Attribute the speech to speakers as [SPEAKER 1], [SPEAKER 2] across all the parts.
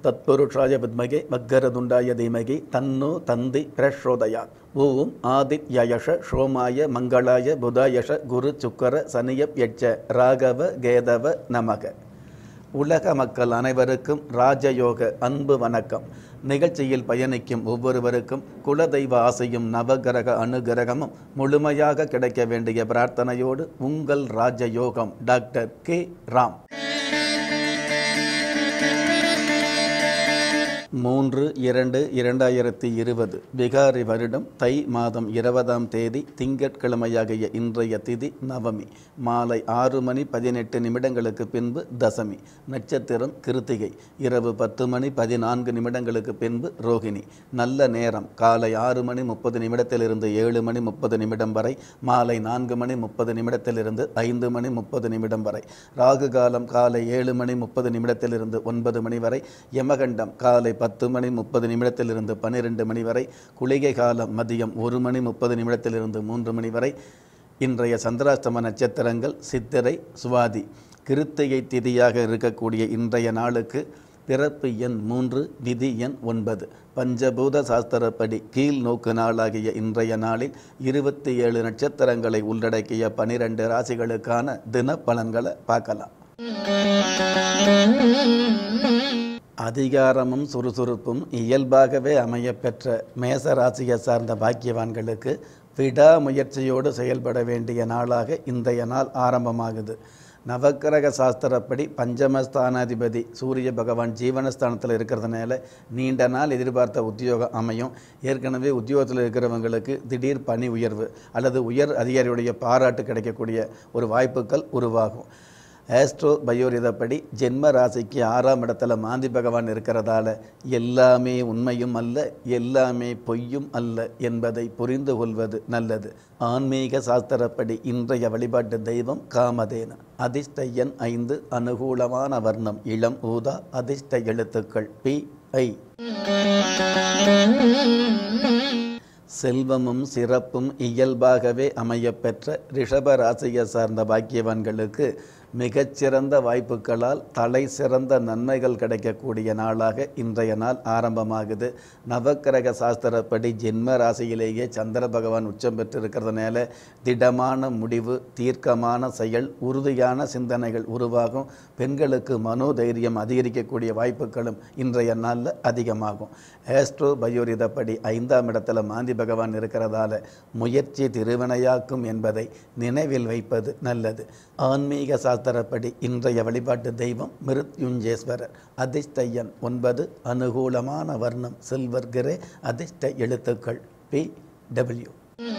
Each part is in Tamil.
[SPEAKER 1] தத்புருஷாய வித்மகே மக்கரதுண்டாய தீமகி தன்னோ தந்தி பிரச்சோதயா ஓம் ஆதித்யயஷ சோமாய மங்களாய புதாயஷ குரு சுக்கர சனியப் யட்ச ராகவ கேதவ நமக உலக மக்கள் அனைவருக்கும் ராஜயோக அன்பு வணக்கம் நிகழ்ச்சியில் பயணிக்கும் ஒவ்வொருவருக்கும் குலதெய்வ ஆசையும் நவகிரக அனுகிரகமும் முழுமையாக கிடைக்க வேண்டிய பிரார்த்தனையோடு உங்கள் ராஜயோகம் டாக்டர் கே ராம் மூன்று இரண்டு இரண்டாயிரத்தி இருபது விகாரி வருடம் தை மாதம் இருபதாம் தேதி திங்கட்கிழமையாகிய இன்றைய திதி நவமி மாலை ஆறு மணி பதினெட்டு நிமிடங்களுக்கு பின்பு தசமி நட்சத்திரம் கிருத்திகை இரவு பத்து மணி பதினான்கு நிமிடங்களுக்கு பின்பு ரோகிணி நல்ல நேரம் காலை ஆறு மணி முப்பது நிமிடத்திலிருந்து ஏழு மணி முப்பது நிமிடம் வரை மாலை நான்கு மணி முப்பது நிமிடத்திலிருந்து ஐந்து மணி முப்பது நிமிடம் வரை ராகு காலம் காலை ஏழு மணி முப்பது நிமிடத்திலிருந்து ஒன்பது மணி வரை யமகண்டம் காலை பத்து மணி முப்பது நிமிடத்திலிருந்து பன்னிரெண்டு மணி வரை குளிகை காலம் மதியம் ஒரு மணி முப்பது நிமிடத்திலிருந்து மூன்று மணி வரை இன்றைய சந்திராஷ்டம நட்சத்திரங்கள் சித்திரை சுவாதி கிருத்திகை திதியாக இருக்கக்கூடிய இன்றைய நாளுக்கு பிறப்பு எண் மூன்று விதி எண் ஒன்பது பஞ்சபூத சாஸ்திரப்படி கீழ் நோக்கு நாளாகிய இன்றைய நாளில் இருபத்தி ஏழு நட்சத்திரங்களை உள்ளடக்கிய பனிரெண்டு ராசிகளுக்கான தின பலன்களை பார்க்கலாம் அதிகாரமும் சுறுசுறுப்பும் இயல்பாகவே அமையப்பெற்ற மேச ராசியை சார்ந்த பாக்கியவான்களுக்கு விடாமுயற்சியோடு செயல்பட வேண்டிய நாளாக இன்றைய நாள் ஆரம்பமாகுது நவக்கிரக சாஸ்திரப்படி பஞ்சமஸ்தானாதிபதி சூரிய பகவான் ஜீவனஸ்தானத்தில் இருக்கிறதுனால நீண்ட நாள் எதிர்பார்த்த உத்தியோகம் அமையும் ஏற்கனவே உத்தியோகத்தில் இருக்கிறவங்களுக்கு திடீர் பணி உயர்வு அல்லது உயர் அதிகாரியுடைய பாராட்டு கிடைக்கக்கூடிய ஒரு வாய்ப்புகள் உருவாகும் ஆஸ்ட்ரோ பயோரிதப்படி ஜென்ம ராசிக்கு ஆறாம் இடத்துல மாந்தி பகவான் இருக்கிறதால எல்லாமே உண்மையும் அல்ல எல்லாமே பொய்யும் அல்ல என்பதை புரிந்து கொள்வது நல்லது ஆன்மீக சாஸ்திரப்படி இன்றைய வழிபாட்டு தெய்வம் காமதேன அதிர்ஷ்ட எண் ஐந்து அனுகூலமான வர்ணம் இளம் ஊதா அதிர்ஷ்ட எழுத்துக்கள் பி ஐ செல்வமும் சிறப்பும் இயல்பாகவே அமையப்பெற்ற ரிஷப ராசியை சார்ந்த பாக்கியவான்களுக்கு மிகச்சிறந்த வாய்ப்புகளால் தலை சிறந்த நன்மைகள் கிடைக்கக்கூடிய நாளாக இன்றைய நாள் ஆரம்பமாகுது நவக்கிரக சாஸ்திரப்படி ஜென்ம ராசியிலேயே சந்திர பகவான் உச்சம் பெற்றிருக்கிறதுனால திடமான முடிவு தீர்க்கமான செயல் உறுதியான சிந்தனைகள் உருவாகும் பெண்களுக்கு மனோதைரியம் அதிகரிக்கக்கூடிய வாய்ப்புகளும் இன்றைய நாளில் அதிகமாகும் ஆஸ்ட்ரோ பயோரிதப்படி ஐந்தாம் இடத்துல மாந்தி பகவான் இருக்கிறதால முயற்சி திருவினையாக்கும் என்பதை நினைவில் வைப்பது நல்லது ஆன்மீக சாஸ்திரப்படி இன்றைய வழிபாட்டு தெய்வம் மிருத்யுஞ்சேஸ்வரர் அதிர்ஷ்ட எண் ஒன்பது அனுகூலமான வர்ணம் சில்வர் கிரே அதிர்ஷ்ட எழுத்துக்கள் பி டபிள்யூ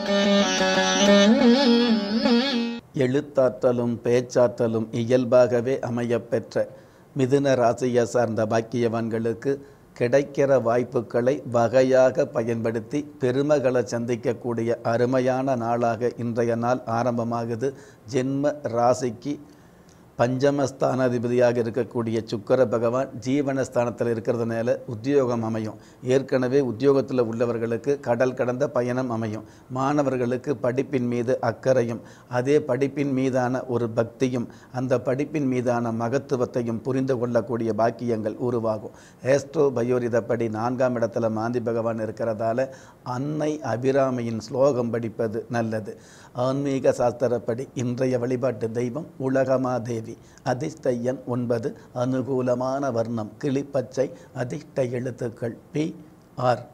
[SPEAKER 1] எழுத்தாற்றலும் பேச்சாற்றலும் இயல்பாகவே அமையப்பெற்ற மிதுன ராசியை சார்ந்த பாக்கியவான்களுக்கு கிடைக்கிற வாய்ப்புகளை வகையாக பயன்படுத்தி பெருமைகளை சந்திக்கக்கூடிய அருமையான நாளாக இன்றைய நாள் ஆரம்பமாகுது ஜென்ம ராசிக்கு பஞ்சமஸ்தானாதிபதியாக இருக்கக்கூடிய சுக்கர பகவான் ஜீவனஸ்தானத்தில் இருக்கிறதுனால உத்தியோகம் அமையும் ஏற்கனவே உத்தியோகத்தில் உள்ளவர்களுக்கு கடல் கடந்த பயணம் அமையும் மாணவர்களுக்கு படிப்பின் மீது அக்கறையும் அதே படிப்பின் மீதான ஒரு பக்தியும் அந்த படிப்பின் மீதான மகத்துவத்தையும் புரிந்து கொள்ளக்கூடிய பாக்கியங்கள் உருவாகும் ஏஸ்ட்ரோ பயோரிதப்படி நான்காம் இடத்துல மாந்தி பகவான் இருக்கிறதால அன்னை அபிராமியின் ஸ்லோகம் படிப்பது நல்லது ஆன்மீக சாஸ்திரப்படி இன்றைய வழிபாட்டு தெய்வம் உலகமாதேவி அதிர்ஷ்ட எண் ஒன்பது அனுகூலமான வர்ணம் கிளிப்பச்சை அதிர்ஷ்ட எழுத்துக்கள் பி ஆர்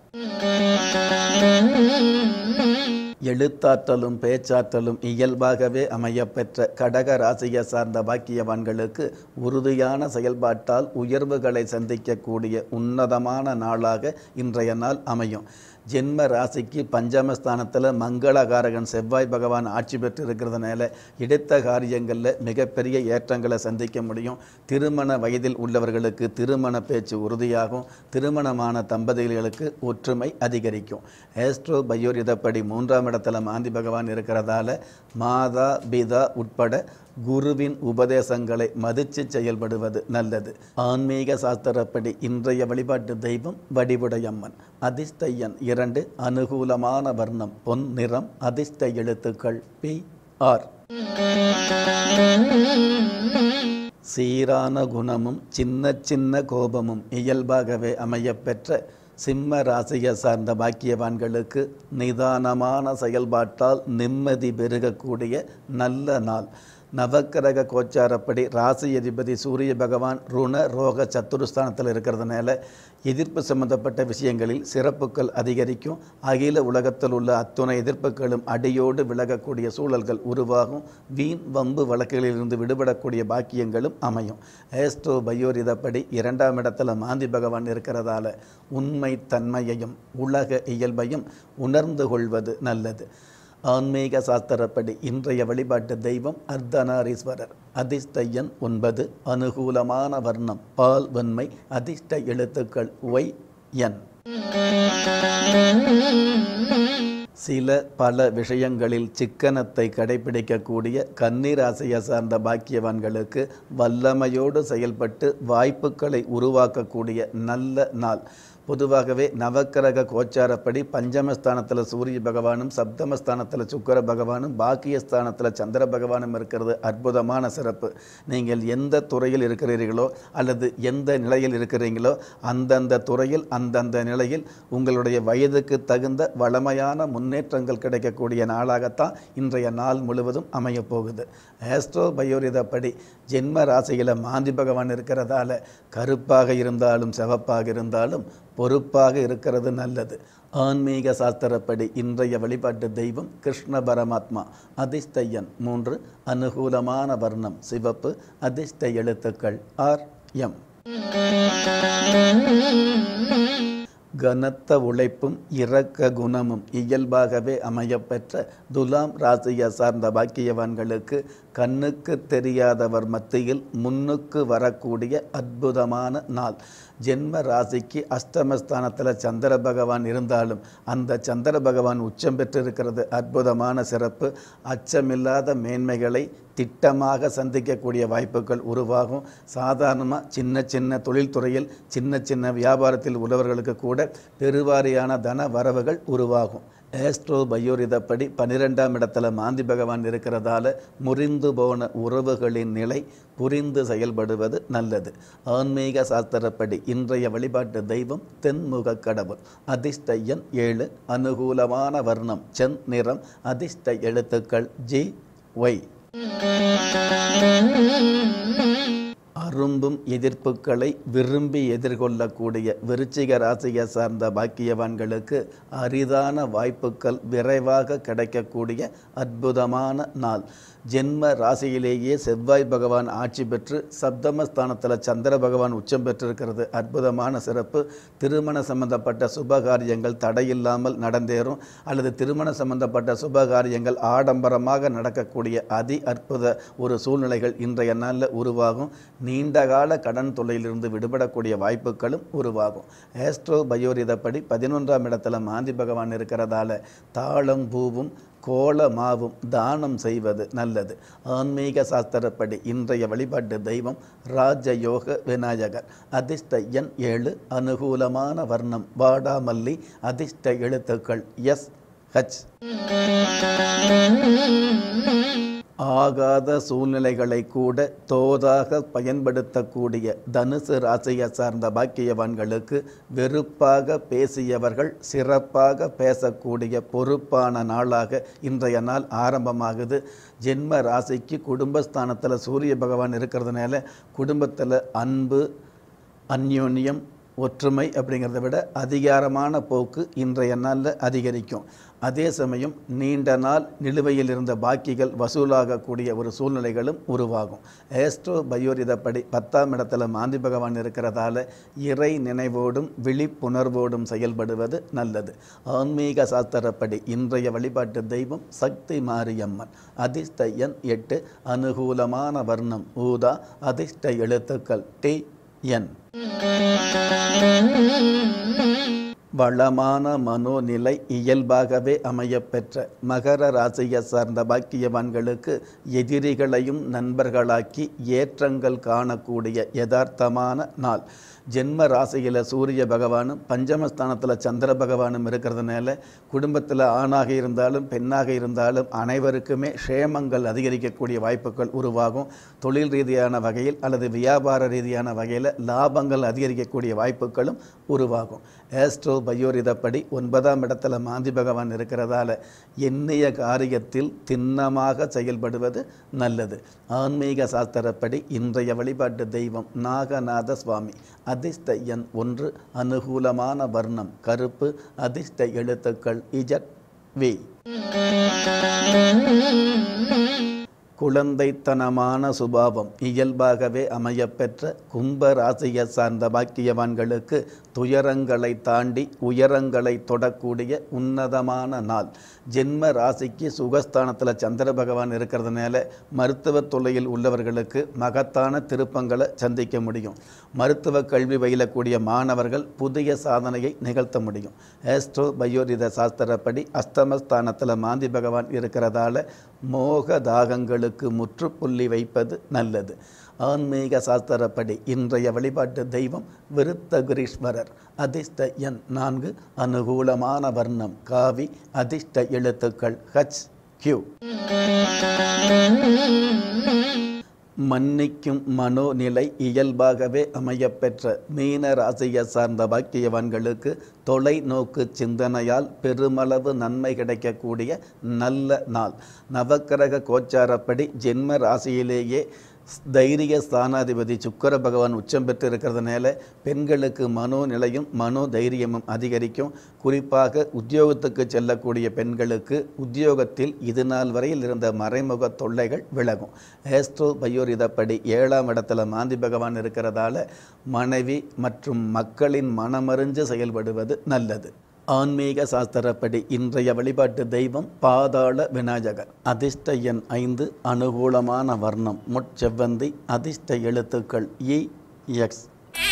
[SPEAKER 1] எழுத்தாற்றலும் பேச்சாற்றலும் இயல்பாகவே அமையப்பெற்ற கடக ராசியை சார்ந்த பாக்கியவான்களுக்கு உறுதியான செயல்பாட்டால் உயர்வுகளை சந்திக்கக்கூடிய உன்னதமான நாளாக இன்றைய நாள் அமையும் ஜென்ம ராசிக்கு பஞ்சமஸ்தானத்தில் மங்களகாரகன் செவ்வாய் பகவான் ஆட்சி பெற்று இருக்கிறதுனால எடுத்த காரியங்களில் மிகப்பெரிய ஏற்றங்களை சந்திக்க முடியும் திருமண வயதில் உள்ளவர்களுக்கு திருமண பேச்சு உறுதியாகும் திருமணமான தம்பதிகளுக்கு ஒற்றுமை அதிகரிக்கும் ஏஸ்ட்ரோ பயோரிதப்படி மூன்றாம் இடத்துல மாந்தி பகவான் இருக்கிறதால மாதா பிதா உட்பட குருவின் உபதேசங்களை மதித்து செயல்படுவது நல்லது ஆன்மீக சாஸ்திரப்படி இன்றைய வழிபாட்டு தெய்வம் வடிவுடையம்மன் அதிர்ஷ்ட எண் இரண்டு அனுகூலமான வர்ணம் பொன் நிறம் அதிர்ஷ்ட எழுத்துக்கள் பி ஆர் சீரான குணமும் சின்ன சின்ன கோபமும் இயல்பாகவே அமையப்பெற்ற சிம்ம ராசியை சார்ந்த பாக்கியவான்களுக்கு நிதானமான செயல்பாட்டால் நிம்மதி பெருகக்கூடிய நல்ல நாள் நவக்கிரக கோச்சாரப்படி ராசி அதிபதி சூரிய பகவான் ருண ரோக சத்துருஸ்தானத்தில் இருக்கிறதுனால எதிர்ப்பு சம்பந்தப்பட்ட விஷயங்களில் சிறப்புகள் அதிகரிக்கும் அகில உலகத்தில் உள்ள அத்துணை எதிர்ப்புகளும் அடியோடு விலகக்கூடிய சூழல்கள் உருவாகும் வீண் வம்பு வழக்குகளிலிருந்து விடுபடக்கூடிய பாக்கியங்களும் அமையும் ஏஸ்ட்ரோ பயோரிதப்படி இரண்டாம் இடத்துல மாந்தி பகவான் இருக்கிறதால உண்மை தன்மையையும் உலக இயல்பையும் உணர்ந்து கொள்வது நல்லது ஆன்மீக சாஸ்திரப்படி இன்றைய வழிபாட்டு தெய்வம் அர்த்தநாரீஸ்வரர் அதிர்ஷ்டயன் ஒன்பது அனுகூலமான வர்ணம் பால் வன்மை அதிர்ஷ்ட எழுத்துக்கள் ஒய் என் சில பல விஷயங்களில் சிக்கனத்தை கடைபிடிக்கக்கூடிய கன்னிராசியை சார்ந்த பாக்கியவான்களுக்கு வல்லமையோடு செயல்பட்டு வாய்ப்புகளை உருவாக்கக்கூடிய நல்ல நாள் பொதுவாகவே நவக்கிரக கோச்சாரப்படி பஞ்சமஸ்தானத்தில் சூரிய பகவானும் சப்தமஸ்தானத்தில் சுக்கர பகவானும் பாக்கியஸ்தானத்தில் சந்திர பகவானும் இருக்கிறது அற்புதமான சிறப்பு நீங்கள் எந்த துறையில் இருக்கிறீர்களோ அல்லது எந்த நிலையில் இருக்கிறீங்களோ அந்தந்த துறையில் அந்தந்த நிலையில் உங்களுடைய வயதுக்கு தகுந்த வளமையான முன்னேற்றங்கள் கிடைக்கக்கூடிய நாளாகத்தான் இன்றைய நாள் முழுவதும் அமையப் போகுது ஆஸ்ட்ரோ பயோரிதப்படி ஜென்ம ராசியில் மாந்தி பகவான் இருக்கிறதால கருப்பாக இருந்தாலும் சிவப்பாக இருந்தாலும் பொறுப்பாக இருக்கிறது நல்லது ஆன்மீக சாஸ்திரப்படி இன்றைய வழிபாட்டு தெய்வம் கிருஷ்ண பரமாத்மா அதிர்ஷ்டயன் மூன்று அனுகூலமான வர்ணம் சிவப்பு அதிர்ஷ்ட எழுத்துக்கள் ஆர் எம் கனத்த உழைப்பும் இரக்க குணமும் இயல்பாகவே அமையப்பெற்ற துலாம் ராசியை சார்ந்த பாக்கியவான்களுக்கு கண்ணுக்கு தெரியாதவர் மத்தியில் முன்னுக்கு வரக்கூடிய அற்புதமான நாள் ஜென்ம ராசிக்கு அஷ்டமஸ்தானத்தில் சந்திர பகவான் இருந்தாலும் அந்த சந்திர பகவான் உச்சம் பெற்றிருக்கிறது அற்புதமான சிறப்பு அச்சமில்லாத மேன்மைகளை திட்டமாக சந்திக்கக்கூடிய வாய்ப்புகள் உருவாகும் சாதாரணமாக சின்ன சின்ன தொழில்துறையில் சின்ன சின்ன வியாபாரத்தில் உள்ளவர்களுக்கு கூட பெருவாரியான தன வரவுகள் உருவாகும் ஏஸ்ட்ரோ பயோரிதப்படி பன்னிரெண்டாம் இடத்துல மாந்தி பகவான் இருக்கிறதால முறிந்து போன உறவுகளின் நிலை புரிந்து செயல்படுவது நல்லது ஆன்மீக சாஸ்திரப்படி இன்றைய வழிபாட்டு தெய்வம் தென்முக கடவுள் அதிர்ஷ்ட எண் ஏழு அனுகூலமான வர்ணம் சென் நிறம் அதிர்ஷ்ட எழுத்துக்கள் ஜி ஒய் அரும்பும் எதிர்ப்புகளை விரும்பி எதிர்கொள்ளக்கூடிய விருச்சிக ராசியை சார்ந்த பாக்கியவான்களுக்கு அரிதான வாய்ப்புகள் விரைவாக கிடைக்கக்கூடிய அற்புதமான நாள் ஜென்ம ராசியிலேயே செவ்வாய் பகவான் ஆட்சி பெற்று சப்தமஸ்தானத்தில் சந்திர பகவான் உச்சம் பெற்றிருக்கிறது அற்புதமான சிறப்பு திருமண சம்பந்தப்பட்ட சுபகாரியங்கள் தடையில்லாமல் நடந்தேறும் அல்லது திருமண சம்பந்தப்பட்ட சுபகாரியங்கள் ஆடம்பரமாக நடக்கக்கூடிய அதி அற்புத ஒரு சூழ்நிலைகள் இன்றைய நாளில் உருவாகும் நீண்டகால கடன் தொல்லையிலிருந்து விடுபடக்கூடிய வாய்ப்புகளும் உருவாகும் ஆஸ்ட்ரோ பயோரிதப்படி பதினொன்றாம் இடத்துல மாந்தி பகவான் இருக்கிறதால தாளம் பூவும் கோல மாவும் தானம் செய்வது நல்லது ஆன்மீக சாஸ்திரப்படி இன்றைய வழிபாட்டு தெய்வம் ராஜயோக விநாயகர் அதிர்ஷ்ட எண் ஏழு அனுகூலமான வர்ணம் வாடாமல்லி அதிர்ஷ்ட எழுத்துக்கள் எஸ் ஹச் ஆகாத சூழ்நிலைகளை கூட தோதாக பயன்படுத்தக்கூடிய தனுசு ராசியை சார்ந்த பாக்கியவான்களுக்கு வெறுப்பாக பேசியவர்கள் சிறப்பாக பேசக்கூடிய பொறுப்பான நாளாக இன்றைய நாள் ஆரம்பமாகுது ஜென்ம ராசிக்கு குடும்பஸ்தானத்தில் சூரிய பகவான் இருக்கிறதுனால குடும்பத்தில் அன்பு அந்யோன்யம் ஒற்றுமை அப்படிங்கிறத விட அதிகாரமான போக்கு இன்றைய நாளில் அதிகரிக்கும் அதே சமயம் நீண்ட நாள் நிலுவையில் இருந்த பாக்கிகள் வசூலாகக்கூடிய ஒரு சூழ்நிலைகளும் உருவாகும் ஏஸ்ட்ரோ பயோரிதப்படி பத்தாம் இடத்துல மாந்தி பகவான் இருக்கிறதால இறை நினைவோடும் விழிப்புணர்வோடும் செயல்படுவது நல்லது ஆன்மீக சாஸ்திரப்படி இன்றைய வழிபாட்டு தெய்வம் சக்தி மாரியம்மன் அதிர்ஷ்ட எண் எட்டு அனுகூலமான வர்ணம் ஊதா அதிர்ஷ்ட எழுத்துக்கள் டி என் வளமான மனோநிலை இயல்பாகவே அமையப்பெற்ற மகர ராசியை சார்ந்த பாக்கியவான்களுக்கு எதிரிகளையும் நண்பர்களாக்கி ஏற்றங்கள் காணக்கூடிய யதார்த்தமான நாள் ஜென்ம ராசியில் சூரிய பகவானும் பஞ்சமஸ்தானத்தில் சந்திர பகவானும் இருக்கிறதுனால குடும்பத்தில் ஆணாக இருந்தாலும் பெண்ணாக இருந்தாலும் அனைவருக்குமே க்ஷேமங்கள் அதிகரிக்கக்கூடிய வாய்ப்புகள் உருவாகும் தொழில் ரீதியான வகையில் அல்லது வியாபார ரீதியான வகையில் லாபங்கள் அதிகரிக்கக்கூடிய வாய்ப்புகளும் உருவாகும் ஆஸ்ட்ரோ பயோரிதப்படி ஒன்பதாம் இடத்துல மாந்தி பகவான் இருக்கிறதால எண்ணிய காரியத்தில் திண்ணமாக செயல்படுவது நல்லது ஆன்மீக சாஸ்திரப்படி இன்றைய வழிபாட்டு தெய்வம் நாகநாத சுவாமி அதிர்ஷ்ட எண் ஒன்று அனுகூலமான வர்ணம் கருப்பு அதிர்ஷ்ட எழுத்துக்கள் இஜட் வி குழந்தைத்தனமான சுபாவம் இயல்பாகவே அமையப்பெற்ற கும்ப ராசியை சார்ந்த பாக்கியவான்களுக்கு துயரங்களை தாண்டி உயரங்களை தொடக்கூடிய உன்னதமான நாள் ஜென்ம ராசிக்கு சுகஸ்தானத்தில் சந்திர பகவான் இருக்கிறதுனால மருத்துவ தொல்லையில் உள்ளவர்களுக்கு மகத்தான திருப்பங்களை சந்திக்க முடியும் மருத்துவ கல்வி பயிலக்கூடிய மாணவர்கள் புதிய சாதனையை நிகழ்த்த முடியும் ஆஸ்ட்ரோ பயோரித சாஸ்திரப்படி அஸ்தமஸ்தானத்தில் மாந்தி பகவான் இருக்கிறதால மோக தாகங்களுக்கு முற்றுப்புள்ளி வைப்பது நல்லது ஆன்மீக சாஸ்திரப்படி இன்றைய வழிபாட்டு தெய்வம் விருத்தகுரீஸ்வரர் அதிர்ஷ்ட எண் நான்கு அனுகூலமான வர்ணம் காவி அதிர்ஷ்ட எழுத்துக்கள் ஹச் கியூ மன்னிக்கும் மனோநிலை இயல்பாகவே அமையப்பெற்ற மீன ராசியை சார்ந்த பாக்கியவான்களுக்கு தொலைநோக்கு சிந்தனையால் பெருமளவு நன்மை கிடைக்கக்கூடிய நல்ல நாள் நவக்கிரக கோச்சாரப்படி ஜென்ம ராசியிலேயே தைரிய ஸ்தானாதிபதி சுக்கர பகவான் உச்சம் பெற்று இருக்கிறதுனால பெண்களுக்கு மனோநிலையும் மனோ தைரியமும் அதிகரிக்கும் குறிப்பாக உத்தியோகத்துக்கு செல்லக்கூடிய பெண்களுக்கு உத்தியோகத்தில் இது நாள் வரையில் இருந்த மறைமுக தொல்லைகள் விலகும் ஏஸ்ட்ரோ பயோரிதப்படி ஏழாம் இடத்துல மாந்தி பகவான் இருக்கிறதால மனைவி மற்றும் மக்களின் மனமறிஞ்சு செயல்படுவது நல்லது ஆன்மீக சாஸ்திரப்படி இன்றைய வழிபாட்டு தெய்வம் பாதாள விநாயகர் அதிர்ஷ்ட எண் ஐந்து அனுகூலமான வர்ணம் முட்செவ்வந்தி அதிர்ஷ்ட எழுத்துக்கள் இ எக்ஸ்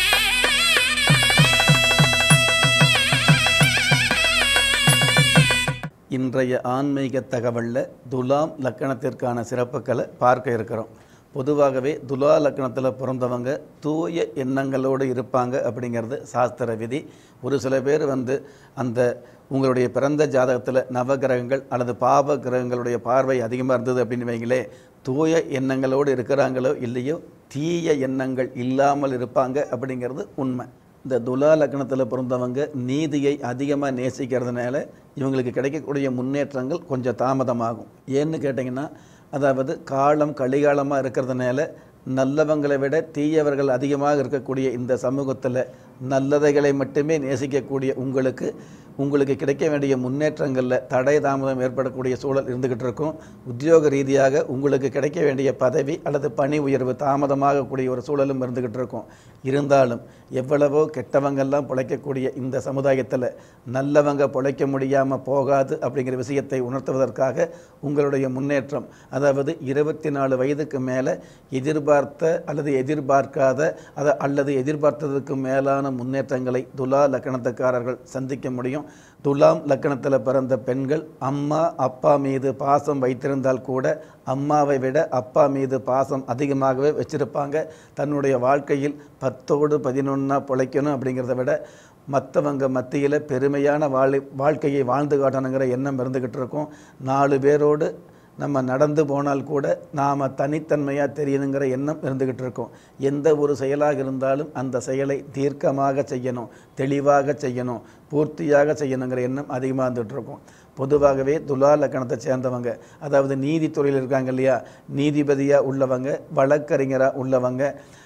[SPEAKER 1] இன்றைய ஆன்மீக தகவலில் துலாம் லக்கணத்திற்கான சிறப்புகளை பார்க்க இருக்கிறோம் பொதுவாகவே துலா லக்கணத்தில் பிறந்தவங்க தூய எண்ணங்களோடு இருப்பாங்க அப்படிங்கிறது சாஸ்திர விதி ஒரு சில பேர் வந்து அந்த உங்களுடைய பிறந்த ஜாதகத்தில் நவகிரகங்கள் அல்லது பாவ கிரகங்களுடைய பார்வை அதிகமாக இருந்தது அப்படின்னு வைங்களே தூய எண்ணங்களோடு இருக்கிறாங்களோ இல்லையோ தீய எண்ணங்கள் இல்லாமல் இருப்பாங்க அப்படிங்கிறது உண்மை இந்த துலா லக்னத்தில் பிறந்தவங்க நீதியை அதிகமாக நேசிக்கிறதுனால இவங்களுக்கு கிடைக்கக்கூடிய முன்னேற்றங்கள் கொஞ்சம் தாமதமாகும் ஏன்னு கேட்டிங்கன்னா அதாவது காலம் கலிகாலமாக இருக்கிறதுனால நல்லவங்களை விட தீயவர்கள் அதிகமாக இருக்கக்கூடிய இந்த சமூகத்தில் நல்லதைகளை மட்டுமே நேசிக்கக்கூடிய உங்களுக்கு உங்களுக்கு கிடைக்க வேண்டிய முன்னேற்றங்களில் தடை தாமதம் ஏற்படக்கூடிய சூழல் இருந்துக்கிட்டு இருக்கும் உத்தியோக ரீதியாக உங்களுக்கு கிடைக்க வேண்டிய பதவி அல்லது பணி உயர்வு தாமதமாகக்கூடிய ஒரு சூழலும் இருந்துக்கிட்டு இருக்கும் இருந்தாலும் எவ்வளவோ கெட்டவங்கெல்லாம் பிழைக்கக்கூடிய இந்த சமுதாயத்தில் நல்லவங்க பிழைக்க முடியாமல் போகாது அப்படிங்கிற விஷயத்தை உணர்த்துவதற்காக உங்களுடைய முன்னேற்றம் அதாவது இருபத்தி நாலு வயதுக்கு மேலே எதிர்பார்த்த அல்லது எதிர்பார்க்காத அத அல்லது எதிர்பார்த்ததுக்கு மேலான முன்னேற்றங்களை துலா லக்கணத்துக்காரர்கள் சந்திக்க முடியும் துலாம் லக்கணத்தில் பிறந்த பெண்கள் அம்மா அப்பா மீது பாசம் வைத்திருந்தால் கூட அம்மாவை விட அப்பா மீது பாசம் அதிகமாகவே வச்சிருப்பாங்க தன்னுடைய வாழ்க்கையில் பத்தோடு பதினொன்னா பிழைக்கணும் அப்படிங்கிறத விட மற்றவங்க மத்தியில் பெருமையான வாழ் வாழ்க்கையை வாழ்ந்து காட்டணுங்கிற எண்ணம் இருந்துக்கிட்டு இருக்கும் நாலு பேரோடு நம்ம நடந்து போனால் கூட நாம் தனித்தன்மையாக தெரியணுங்கிற எண்ணம் இருந்துக்கிட்டு இருக்கும் எந்த ஒரு செயலாக இருந்தாலும் அந்த செயலை தீர்க்கமாக செய்யணும் தெளிவாக செய்யணும் பூர்த்தியாக செய்யணுங்கிற எண்ணம் அதிகமாக இருந்துகிட்டு இருக்கும் பொதுவாகவே துலா லக்கணத்தை சேர்ந்தவங்க அதாவது நீதித்துறையில் இருக்காங்க இல்லையா நீதிபதியாக உள்ளவங்க வழக்கறிஞராக உள்ளவங்க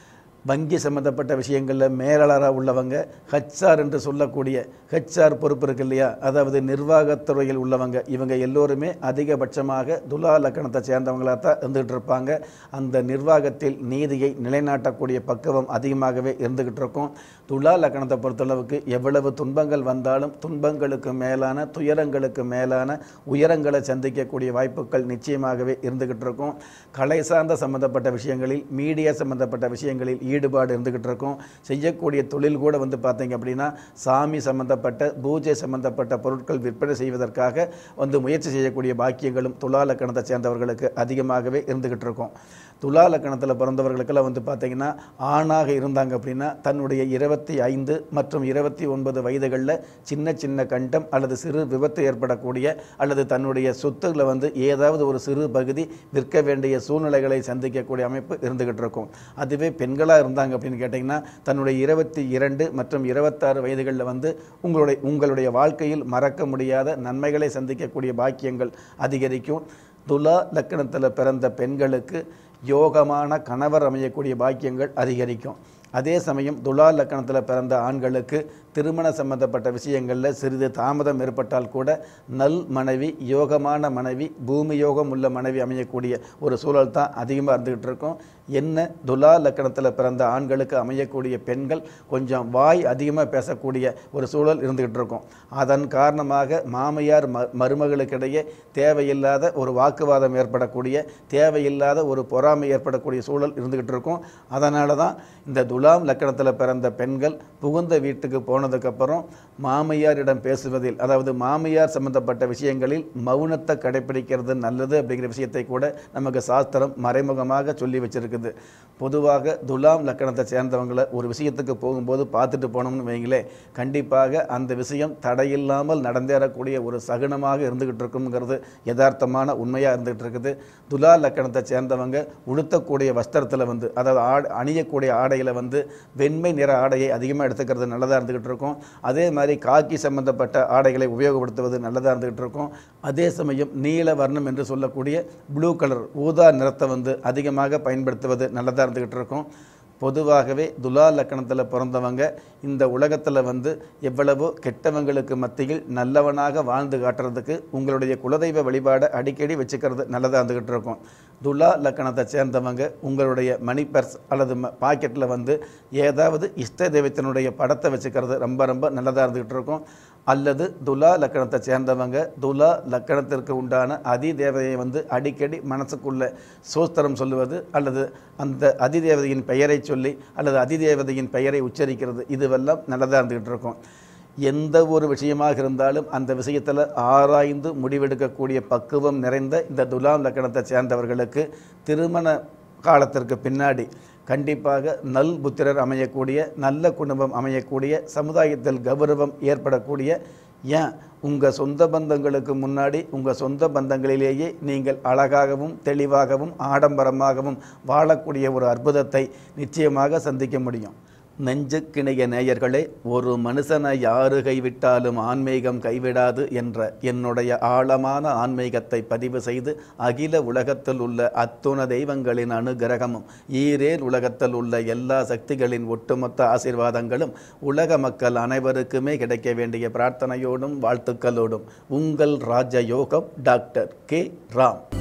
[SPEAKER 1] வங்கி சம்மந்தப்பட்ட விஷயங்களில் மேலாளராக உள்ளவங்க ஹச்ஆர் என்று சொல்லக்கூடிய ஹெச்ஆர் பொறுப்பு இருக்கு இல்லையா அதாவது நிர்வாகத்துறையில் உள்ளவங்க இவங்க எல்லோருமே அதிகபட்சமாக துலா லக்கணத்தை சேர்ந்தவங்களாக தான் இருந்துகிட்டு இருப்பாங்க அந்த நிர்வாகத்தில் நீதியை நிலைநாட்டக்கூடிய பக்குவம் அதிகமாகவே இருந்துகிட்டு இருக்கும் துலா லக்கணத்தை பொறுத்தளவுக்கு எவ்வளவு துன்பங்கள் வந்தாலும் துன்பங்களுக்கு மேலான துயரங்களுக்கு மேலான உயரங்களை சந்திக்கக்கூடிய வாய்ப்புகள் நிச்சயமாகவே இருந்துகிட்டு இருக்கும் கலை சார்ந்த சம்பந்தப்பட்ட விஷயங்களில் மீடியா சம்பந்தப்பட்ட விஷயங்களில் ஈடுபாடு இருந்துக்கிட்டு இருக்கும் செய்யக்கூடிய தொழில் கூட வந்து பார்த்தீங்க அப்படின்னா சாமி சம்பந்தப்பட்ட பூஜை சம்பந்தப்பட்ட பொருட்கள் விற்பனை செய்வதற்காக வந்து முயற்சி செய்யக்கூடிய பாக்கியங்களும் துலா லக்கணத்தை சேர்ந்தவர்களுக்கு அதிகமாகவே இருந்துக்கிட்டு இருக்கும் துலா லக்கணத்தில் பிறந்தவர்களுக்கெல்லாம் வந்து பார்த்தீங்கன்னா ஆணாக இருந்தாங்க அப்படின்னா தன்னுடைய இருபத்தி ஐந்து மற்றும் இருபத்தி ஒன்பது வயதுகளில் சின்ன சின்ன கண்டம் அல்லது சிறு விபத்து ஏற்படக்கூடிய அல்லது தன்னுடைய சொத்துக்களை வந்து ஏதாவது ஒரு சிறு பகுதி விற்க வேண்டிய சூழ்நிலைகளை சந்திக்கக்கூடிய அமைப்பு இருந்துகிட்டு இருக்கும் அதுவே பெண்களாக இருந்தாங்க அப்படின்னு கேட்டிங்கன்னா தன்னுடைய இருபத்தி இரண்டு மற்றும் இருபத்தாறு வயதுகளில் வந்து உங்களுடைய உங்களுடைய வாழ்க்கையில் மறக்க முடியாத நன்மைகளை சந்திக்கக்கூடிய பாக்கியங்கள் அதிகரிக்கும் துலா லக்கணத்தில் பிறந்த பெண்களுக்கு யோகமான கணவர் அமையக்கூடிய பாக்கியங்கள் அதிகரிக்கும் அதே சமயம் துலா லக்கணத்தில் பிறந்த ஆண்களுக்கு திருமண சம்பந்தப்பட்ட விஷயங்களில் சிறிது தாமதம் ஏற்பட்டால் கூட நல் மனைவி யோகமான மனைவி பூமி யோகம் உள்ள மனைவி அமையக்கூடிய ஒரு சூழல் தான் அதிகமாக இருந்துகிட்டு இருக்கும் என்ன துலா லக்கணத்தில் பிறந்த ஆண்களுக்கு அமையக்கூடிய பெண்கள் கொஞ்சம் வாய் அதிகமாக பேசக்கூடிய ஒரு சூழல் இருந்துகிட்டு இருக்கும் அதன் காரணமாக மாமியார் ம மருமகளுக்கிடையே தேவையில்லாத ஒரு வாக்குவாதம் ஏற்படக்கூடிய தேவையில்லாத ஒரு பொறாமை ஏற்படக்கூடிய சூழல் இருந்துகிட்டு இருக்கும் அதனால தான் இந்த துலாம் லக்கணத்தில் பிறந்த பெண்கள் புகுந்த வீட்டுக்கு போனதுக்கப்புறம் மாமியாரிடம் பேசுவதில் அதாவது மாமியார் சம்பந்தப்பட்ட விஷயங்களில் மௌனத்தை கடைப்பிடிக்கிறது நல்லது அப்படிங்கிற விஷயத்தை கூட நமக்கு சாஸ்திரம் மறைமுகமாக சொல்லி வச்சிருக்குது பொதுவாக துலாம் லக்கணத்தை சேர்ந்தவங்களை ஒரு விஷயத்துக்கு போகும்போது பார்த்துட்டு போனோம்னு வைங்களேன் கண்டிப்பாக அந்த விஷயம் தடையில்லாமல் நடந்தேறக்கூடிய ஒரு சகுனமாக இருந்துகிட்டு இருக்குங்கிறது யதார்த்தமான உண்மையாக இருந்துகிட்டு இருக்குது துலா லக்கணத்தை சேர்ந்தவங்க உடுத்தக்கூடிய வஸ்திரத்தில் வந்து அதாவது ஆடு அணியக்கூடிய ஆடையில் வந்து வெண்மை நிற ஆடையை அதிகமாக எடுத்துக்கிறது நல்லதாக இருந்துகிட்டு இருக்கும் அதே மாதிரி காக்கி சம்பந்தப்பட்ட ஆடைகளை உபயோகப்படுத்துவது நல்லதாக இருந்துகிட்டு இருக்கும் அதே சமயம் நீல வர்ணம் என்று சொல்லக்கூடிய ப்ளூ கலர் ஊதா நிறத்தை வந்து அதிகமாக பயன்படுத்துவது நல்லதாக இருந்துகிட்டு இருக்கும் பொதுவாகவே துலா லக்கணத்தில் பிறந்தவங்க இந்த உலகத்தில் வந்து எவ்வளவோ கெட்டவங்களுக்கு மத்தியில் நல்லவனாக வாழ்ந்து காட்டுறதுக்கு உங்களுடைய குலதெய்வ வழிபாடை அடிக்கடி வச்சுக்கிறது நல்லதாக இருந்துக்கிட்டு இருக்கும் துலா லக்கணத்தை சேர்ந்தவங்க உங்களுடைய மணி பர்ஸ் அல்லது பாக்கெட்டில் வந்து ஏதாவது இஷ்ட தெய்வத்தினுடைய படத்தை வச்சுக்கிறது ரொம்ப ரொம்ப நல்லதாக இருந்துக்கிட்டு இருக்கும் அல்லது துலா லக்கணத்தை சேர்ந்தவங்க துலா லக்கணத்திற்கு உண்டான அதிதேவதையை வந்து அடிக்கடி மனசுக்குள்ள சோஸ்திரம் சொல்லுவது அல்லது அந்த அதிதேவதையின் பெயரை சொல்லி அல்லது அதிதேவதையின் பெயரை உச்சரிக்கிறது இதுவெல்லாம் நல்லதாக இருந்துக்கிட்டு இருக்கும் எந்த ஒரு விஷயமாக இருந்தாலும் அந்த விஷயத்தில் ஆராய்ந்து முடிவெடுக்கக்கூடிய பக்குவம் நிறைந்த இந்த துலாம் லக்கணத்தை சேர்ந்தவர்களுக்கு திருமண காலத்திற்கு பின்னாடி கண்டிப்பாக நல் புத்திரர் அமையக்கூடிய நல்ல குடும்பம் அமையக்கூடிய சமுதாயத்தில் கௌரவம் ஏற்படக்கூடிய ஏன் உங்கள் சொந்த பந்தங்களுக்கு முன்னாடி உங்கள் சொந்த பந்தங்களிலேயே நீங்கள் அழகாகவும் தெளிவாகவும் ஆடம்பரமாகவும் வாழக்கூடிய ஒரு அற்புதத்தை நிச்சயமாக சந்திக்க முடியும் நெஞ்சுக்கிணைய நேயர்களே ஒரு மனுஷனை யாரு கைவிட்டாலும் ஆன்மீகம் கைவிடாது என்ற என்னுடைய ஆழமான ஆன்மீகத்தை பதிவு செய்து அகில உலகத்தில் உள்ள அத்துண தெய்வங்களின் அனுகிரகமும் ஈரேல் உலகத்தில் உள்ள எல்லா சக்திகளின் ஒட்டுமொத்த ஆசீர்வாதங்களும் உலக மக்கள் அனைவருக்குமே கிடைக்க வேண்டிய பிரார்த்தனையோடும் வாழ்த்துக்களோடும் உங்கள் ராஜயோகம் டாக்டர் கே ராம்